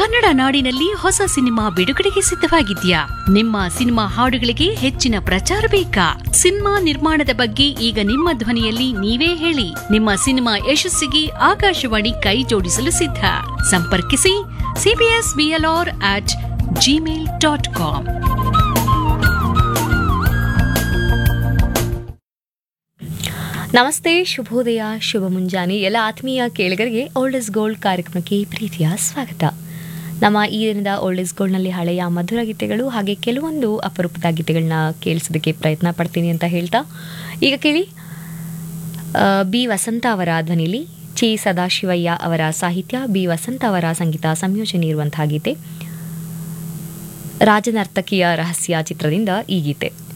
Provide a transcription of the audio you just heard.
ಕನ್ನಡ ನಾಡಿನಲ್ಲಿ ಹೊಸ ಸಿನಿಮಾ ಬಿಡುಗಡೆಗೆ ಸಿದ್ಧವಾಗಿದ್ಯಾ ನಿಮ್ಮ ಸಿನಿಮಾ ಹಾಡುಗಳಿಗೆ ಹೆಚ್ಚಿನ ಪ್ರಚಾರ ಬೇಕಾ ಸಿನಿಮಾ ನಿರ್ಮಾಣದ ಬಗ್ಗೆ ಈಗ ನಿಮ್ಮ ಧ್ವನಿಯಲ್ಲಿ ನೀವೇ ಹೇಳಿ ನಿಮ್ಮ ಸಿನಿಮಾ ಯಶಸ್ಸಿಗೆ ಆಕಾಶವಾಣಿ ಕೈ ಜೋಡಿಸಲು ಸಿದ್ಧ ಸಂಪರ್ಕಿಸಿ CBS BLR at Gmail dot com ನಮಸ್ತೆ ಶುಭೋದಯ ಶುಭ ಮುಂಜಾನೆ ಎಲ್ಲ ಆತ್ಮೀಯ ಕೇಳಿಗರಿಗೆ ಓಲ್ಡ್ ಇಸ್ ಗೋಲ್ಡ್ ಕಾರ್ಯಕ್ರಮಕ್ಕೆ ಪ್ರೀತಿಯ ಸ್ವಾಗತ ನಮ್ಮ ಈ ದಿನದ ಓಲ್ಡ್ ಇಸ್ ಗೋಲ್ಡ್ನಲ್ಲಿ ಹಳೆಯ ಮಧುರ ಗೀತೆಗಳು ಹಾಗೆ ಕೆಲವೊಂದು ಅಪರೂಪದ ಗೀತೆಗಳನ್ನ ಕೇಳಿಸೋದಕ್ಕೆ ಪ್ರಯತ್ನ ಪಡ್ತೀನಿ ಅಂತ ಹೇಳ್ತಾ ಈಗ ಕೇಳಿ ಆ, ಬಿ ವಸಂತ ಅವರ ಧ್ವನಿಲಿ ಚಿ ಸದಾಶಿವಯ್ಯ ಅವರ ಸಾಹಿತ್ಯ ಬಿ ವಸಂತ ಅವರ ಸಂಗೀತ ಸಂಯೋಜನೆ ಇರುವಂತಹ ಗೀತೆ ರಾಜನರ್ತಕಿಯ ರಹಸ್ಯ ಚಿತ್ರದಿಂದ ಈ ಗೀತೆ